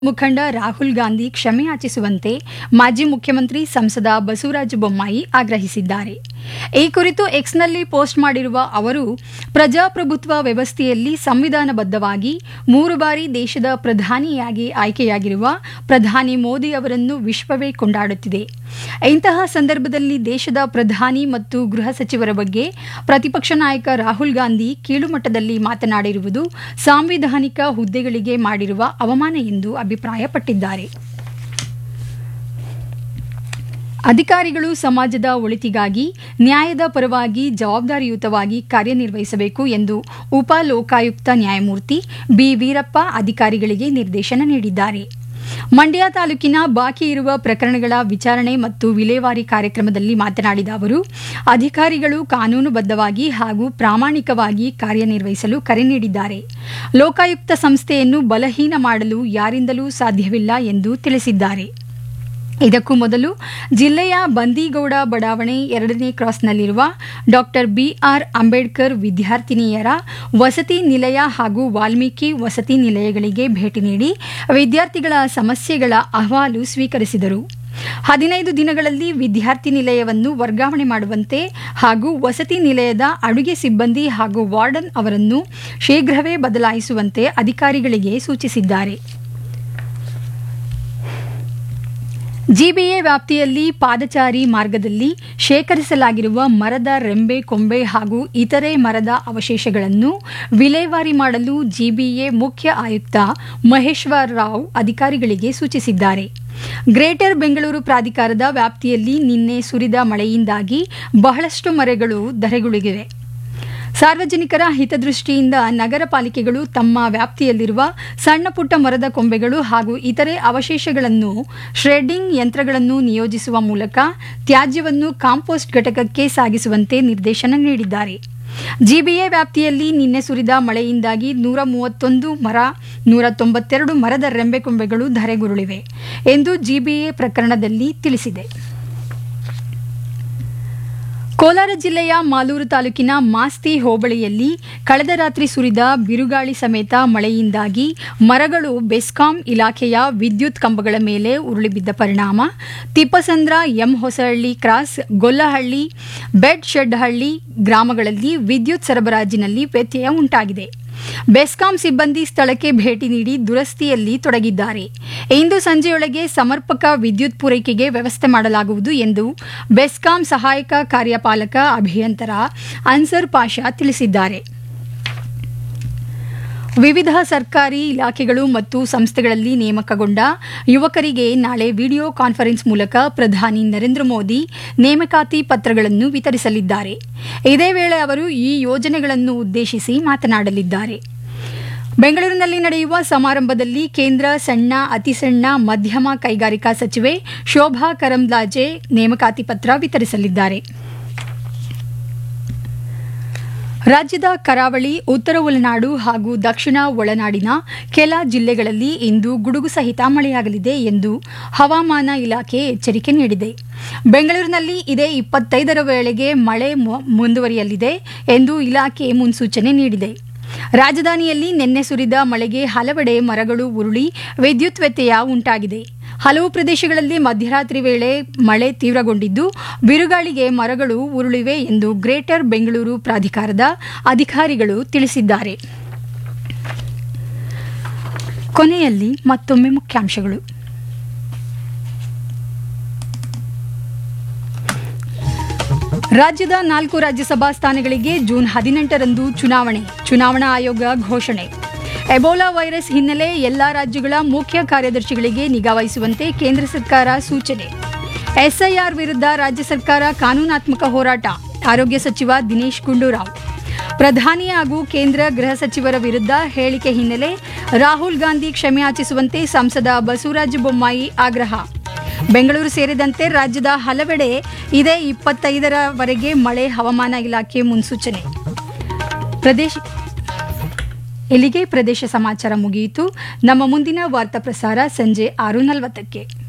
ಮುಖಂಡ ರಾಹುಲ್ ಗಾಂಧಿ ಕ್ಷಮೆಯಾಚಿಸುವಂತೆ ಮಾಜಿ ಮುಖ್ಯಮಂತ್ರಿ ಸಂಸದ ಬಸವರಾಜ ಬೊಮ್ಮಾಯಿ ಆಗ್ರಹಿಸಿದ್ದಾರೆ ಈ ಕುರಿತು ಎಕ್ಸ್ನಲ್ಲಿ ಪೋಸ್ಟ್ ಮಾಡಿರುವ ಅವರು ಪ್ರಜಾಪ್ರಭುತ್ವ ವ್ಯವಸ್ಥೆಯಲ್ಲಿ ಸಂವಿಧಾನಬದ್ಧವಾಗಿ ಮೂರು ಬಾರಿ ದೇಶದ ಪ್ರಧಾನಿಯಾಗಿ ಆಯ್ಕೆಯಾಗಿರುವ ಪ್ರಧಾನಿ ಮೋದಿ ಅವರನ್ನು ವಿಶ್ವವೇ ಕೊಂಡಾಡುತ್ತಿದೆ ಇಂತಹ ಸಂದರ್ಭದಲ್ಲಿ ದೇಶದ ಪ್ರಧಾನಿ ಮತ್ತು ಗೃಹ ಸಚಿವರ ಬಗ್ಗೆ ಪ್ರತಿಪಕ್ಷ ನಾಯಕ ರಾಹುಲ್ ಗಾಂಧಿ ಕೀಳುಮಟ್ಟದಲ್ಲಿ ಮಾತನಾಡಿರುವುದು ಸಾಂವಿಧಾನಿಕ ಹುದ್ದೆಗಳಿಗೆ ಮಾಡಿರುವ ಅವಮಾನ ಎಂದು ಅಭಿಪ್ರಾಯಪಟ್ಟಿದ್ದಾರೆ ಅಧಿಕಾರಿಗಳು ಸಮಾಜದ ಒಳಿತಿಗಾಗಿ ನ್ಯಾಯದ ಪರವಾಗಿ ಜವಾಬ್ದಾರಿಯುತವಾಗಿ ಕಾರ್ಯನಿರ್ವಹಿಸಬೇಕು ಎಂದು ಉಪ ಲೋಕಾಯುಕ್ತ ನ್ಯಾಯಮೂರ್ತಿ ಬಿ ವೀರಪ್ಪ ಅಧಿಕಾರಿಗಳಿಗೆ ನಿರ್ದೇಶನ ನೀಡಿದ್ದಾರೆ ಮಂಡ್ಯ ತಾಲೂಕಿನ ಬಾಕಿ ಇರುವ ಪ್ರಕರಣಗಳ ವಿಚಾರಣೆ ಮತ್ತು ವಿಲೇವಾರಿ ಕಾರ್ಯಕ್ರಮದಲ್ಲಿ ಮಾತನಾಡಿದ ಅವರು ಅಧಿಕಾರಿಗಳು ಕಾನೂನುಬದ್ಧವಾಗಿ ಹಾಗೂ ಪ್ರಾಮಾಣಿಕವಾಗಿ ಕಾರ್ಯನಿರ್ವಹಿಸಲು ಕರೆ ನೀಡಿದ್ದಾರೆ ಲೋಕಾಯುಕ್ತ ಸಂಸ್ಥೆಯನ್ನು ಬಲಹೀನ ಮಾಡಲು ಯಾರಿಂದಲೂ ಸಾಧ್ಯವಿಲ್ಲ ಎಂದು ತಿಳಿಸಿದ್ದಾರೆ ಇದಕ್ಕೂ ಮೊದಲು ಜಿಲ್ಲೆಯ ಬಂದೀಗೌಡ ಬಡಾವಣೆ ಎರಡನೇ ಕ್ರಾಸ್ನಲ್ಲಿರುವ ಡಾಕ್ಟರ್ ಬಿಆರ್ ಅಂಬೇಡ್ಕರ್ ವಿದ್ಯಾರ್ಥಿನಿಯರ ವಸತಿ ನಿಲಯ ಹಾಗೂ ವಾಲ್ಮೀಕಿ ವಸತಿ ನಿಲಯಗಳಿಗೆ ಭೇಟಿ ನೀಡಿ ವಿದ್ಯಾರ್ಥಿಗಳ ಸಮಸ್ಯೆಗಳ ಅಹವಾಲು ಸ್ವೀಕರಿಸಿದರು ಹದಿನೈದು ದಿನಗಳಲ್ಲಿ ವಿದ್ಯಾರ್ಥಿ ನಿಲಯವನ್ನು ವರ್ಗಾವಣೆ ಮಾಡುವಂತೆ ಹಾಗೂ ವಸತಿ ನಿಲಯದ ಅಡುಗೆ ಸಿಬ್ಬಂದಿ ಹಾಗೂ ವಾರ್ಡನ್ ಅವರನ್ನು ಶೀಘ್ರವೇ ಬದಲಾಯಿಸುವಂತೆ ಅಧಿಕಾರಿಗಳಿಗೆ ಸೂಚಿಸಿದ್ದಾರೆ ಜಿಬಿಎ ವ್ಯಾಪ್ತಿಯಲ್ಲಿ ಪಾದಚಾರಿ ಮಾರ್ಗದಲ್ಲಿ ಶೇಖರಿಸಲಾಗಿರುವ ಮರದ ರೆಂಬೆ ಕೊಂಬೆ ಹಾಗೂ ಇತರೆ ಮರದ ಅವಶೇಷಗಳನ್ನು ವಿಲೇವಾರಿ ಮಾಡಲು ಜಿಬಿಎ ಮುಖ್ಯ ಆಯುಕ್ತ ಮಹೇಶ್ವರ್ ರಾವ್ ಅಧಿಕಾರಿಗಳಿಗೆ ಸೂಚಿಸಿದ್ದಾರೆ ಗ್ರೇಟರ್ ಬೆಂಗಳೂರು ಪ್ರಾಧಿಕಾರದ ವ್ಯಾಪ್ತಿಯಲ್ಲಿ ನಿನ್ನೆ ಸುರಿದ ಮಳೆಯಿಂದಾಗಿ ಬಹಳಷ್ಟು ಮರಗಳು ಧರೆಗುಳಿಗಿವೆ ಸಾರ್ವಜನಿಕರ ಹಿತದೃಷ್ಟಿಯಿಂದ ನಗರ ಪಾಲಿಕೆಗಳು ತಮ್ಮ ವ್ಯಾಪ್ತಿಯಲ್ಲಿರುವ ಸಣ್ಣ ಪುಟ್ಟ ಮರದ ಕೊಂಬೆಗಳು ಹಾಗೂ ಇತರೆ ಅವಶೇಷಗಳನ್ನು ಶ್ರೆಡ್ಡಿಂಗ್ ಯಂತ್ರಗಳನ್ನು ನಿಯೋಜಿಸುವ ಮೂಲಕ ತ್ಯಾಜ್ಯವನ್ನು ಕಾಂಪೋಸ್ಟ್ ಘಟಕಕ್ಕೆ ಸಾಗಿಸುವಂತೆ ನಿರ್ದೇಶನ ನೀಡಿದ್ದಾರೆ ಜಿಬಿಎ ವ್ಯಾಪ್ತಿಯಲ್ಲಿ ನಿನ್ನೆ ಸುರಿದ ಮಳೆಯಿಂದಾಗಿ ನೂರ ಮೂವತ್ತೊಂದು ಮರ ನೂರ ತೊಂಬತ್ತೆರಡು ಮರದ ರೆಂಬೆಕೊಂಬೆಗಳು ಧರೆಗುರುಳಿವೆ ಎಂದು ಜಿಬಿಎ ಪ್ರಕರಣದಲ್ಲಿ ತಿಳಿಸಿದೆ ಕೋಲಾರ ಜಿಲ್ಲೆಯ ಮಾಲೂರು ತಾಲೂಕಿನ ಮಾಸ್ತಿ ಹೋಬಳಿಯಲ್ಲಿ ಕಳೆದ ರಾತ್ರಿ ಸುರಿದ ಬಿರುಗಾಳಿ ಸಮೇತ ಮಳೆಯಿಂದಾಗಿ ಮರಗಳು ಬೆಸ್ಕಾಂ ಇಲಾಖೆಯ ವಿದ್ಯುತ್ ಕಂಬಗಳ ಮೇಲೆ ಉರುಳಿಬಿದ್ದ ಪರಿಣಾಮ ತಿಪ್ಪಸಂದ್ರ ಎಂ ಹೊಸಹಳ್ಳಿ ಕ್ರಾಸ್ ಗೊಲ್ಲಹಳ್ಳಿ ಬೆಡ್ ಶೆಡ್ಹಳ್ಳಿ ಗ್ರಾಮಗಳಲ್ಲಿ ವಿದ್ಯುತ್ ಸರಬರಾಜಿನಲ್ಲಿ ವ್ಯತ್ಯಯ ಉಂಟಾಗಿದೆ ಬೆಸ್ಕಾಂ ಸಿಬ್ಬಂದಿ ಸ್ಥಳಕ್ಕೆ ಭೇಟಿ ನೀಡಿ ದುರಸ್ತಿಯಲ್ಲಿ ತೊಡಗಿದ್ದಾರೆ ಇಂದು ಸಂಜೆಯೊಳಗೆ ಸಮರ್ಪಕ ವಿದ್ಯುತ್ ಪೂರೈಕೆಗೆ ವ್ಯವಸ್ಥೆ ಮಾಡಲಾಗುವುದು ಎಂದು ಬೆಸ್ಕಾಂ ಸಹಾಯಕ ಕಾರ್ಯಪಾಲಕ ಅಭಿಯಂತರ ಅನ್ಸರ್ ಪಾಷಾ ತಿಳಿಸಿದ್ದಾರೆ ವಿವಿಧ ಸರ್ಕಾರಿ ಇಲಾಖೆಗಳು ಮತ್ತು ಸಂಸ್ಥೆಗಳಲ್ಲಿ ನೇಮಕಗೊಂಡ ಯುವಕರಿಗೆ ನಾಳೆ ವಿಡಿಯೋ ಕಾನ್ಫರೆನ್ಸ್ ಮೂಲಕ ಪ್ರಧಾನಿ ನರೇಂದ್ರ ಮೋದಿ ನೇಮಕಾತಿ ಪತ್ರಗಳನ್ನು ವಿತರಿಸಲಿದ್ದಾರೆ ಇದೇ ವೇಳೆ ಅವರು ಈ ಯೋಜನೆಗಳನ್ನು ಉದ್ದೇಶಿಸಿ ಮಾತನಾಡಲಿದ್ದಾರೆ ಬೆಂಗಳೂರಿನಲ್ಲಿ ನಡೆಯುವ ಸಮಾರಂಭದಲ್ಲಿ ಕೇಂದ್ರ ಸಣ್ಣ ಅತಿ ಸಣ್ಣ ಮಧ್ಯಮ ಕೈಗಾರಿಕಾ ಸಚಿವೆ ಶೋಭಾ ಕರಂದ್ಲಾಜೆ ನೇಮಕಾತಿ ಪತ್ರ ವಿತರಿಸಲಿದ್ದಾರೆ ರಾಜ್ಯದ ಕರಾವಳಿ ಉತ್ತರ ಒಳನಾಡು ಹಾಗೂ ದಕ್ಷಿಣ ಒಳನಾಡಿನ ಕೆಲ ಜಿಲ್ಲೆಗಳಲ್ಲಿ ಇಂದು ಗುಡುಗು ಸಹಿತ ಮಳೆಯಾಗಲಿದೆ ಎಂದು ಹವಾಮಾನ ಇಲಾಖೆ ಎಚ್ಚರಿಕೆ ನೀಡಿದೆ ಬೆಂಗಳೂರಿನಲ್ಲಿ ಇದೇ ಇಪ್ಪತ್ತೈದರ ವೇಳೆಗೆ ಮಳೆ ಮುಂದುವರಿಯಲಿದೆ ಎಂದು ಇಲಾಖೆ ಮುನ್ಸೂಚನೆ ನೀಡಿದೆ ರಾಜಧಾನಿಯಲ್ಲಿ ನಿನ್ನೆ ಸುರಿದ ಮಳೆಗೆ ಹಲವೆಡೆ ಮರಗಳು ಉರುಳಿ ವಿದ್ಯುತ್ ವ್ಯತ್ಯಯ ಉಂಟಾಗಿದೆ ಹಲವು ಪ್ರದೇಶಗಳಲ್ಲಿ ಮಧ್ಯರಾತ್ರಿ ವೇಳೆ ಮಳೆ ತೀವ್ರಗೊಂಡಿದ್ದು ಬಿರುಗಾಳಿಗೆ ಮರಗಳು ಉರುಳಿವೆ ಎಂದು ಗ್ರೇಟರ್ ಬೆಂಗಳೂರು ಪ್ರಾಧಿಕಾರದ ಅಧಿಕಾರಿಗಳು ತಿಳಿಸಿದ್ದಾರೆ ಕೊನೆಯಲ್ಲಿ ಮತ್ತೊಮ್ಮೆ ಮುಖ್ಯಾಂಶಗಳು ರಾಜ್ಯದ ನಾಲ್ಕು ರಾಜ್ಯಸಭಾ ಸ್ಥಾನಗಳಿಗೆ ಜೂನ್ ಹದಿನೆಂಟರಂದು ಚುನಾವಣೆ ಚುನಾವಣಾ ಆಯೋಗ ಘೋಷಣೆ ಎಬೋಲಾ ವೈರಸ್ ಹಿನ್ನೆಲೆ ಎಲ್ಲಾ ರಾಜ್ಯಗಳ ಮುಖ್ಯ ಕಾರ್ಯದರ್ಶಿಗಳಿಗೆ ನಿಗಾ ವಹಿಸುವಂತೆ ಕೇಂದ್ರ ಸರ್ಕಾರ ಸೂಚನೆ ಎಸ್ಐಆರ್ ವಿರುದ್ಧ ರಾಜ್ಯ ಸರ್ಕಾರ ಕಾನೂನಾತ್ಮಕ ಹೋರಾಟ ಆರೋಗ್ಯ ಸಚಿವ ದಿನೇಶ್ ಗುಂಡೂರಾವ್ ಪ್ರಧಾನಿ ಹಾಗೂ ಕೇಂದ್ರ ಗೃಹ ಸಚಿವರ ವಿರುದ್ಧ ಹೇಳಿಕೆ ಹಿನ್ನೆಲೆ ರಾಹುಲ್ ಗಾಂಧಿ ಕ್ಷಮೆಯಾಚಿಸುವಂತೆ ಸಂಸದ ಬಸವರಾಜ ಬೊಮ್ಮಾಯಿ ಆಗ್ರಹ ಬೆಂಗಳೂರು ಸೇರಿದಂತೆ ರಾಜ್ಯದ ಹಲವೆಡೆ ಇದೇ ಇಪ್ಪತ್ತೈದರವರೆಗೆ ಮಳೆ ಹವಾಮಾನ ಇಲಾಖೆ ಮುನ್ಸೂಚನೆ ಪ್ರದೇಶ ಇಲ್ಲಿಗೆ ಪ್ರದೇಶ ಸಮಾಚಾರ ಮುಗಿಯಿತು ನಮ್ಮ ಮುಂದಿನ ವಾರ್ತಾ ಪ್ರಸಾರ ಸಂಜೆ ಆರು ನಲವತ್ತಕ್ಕೆ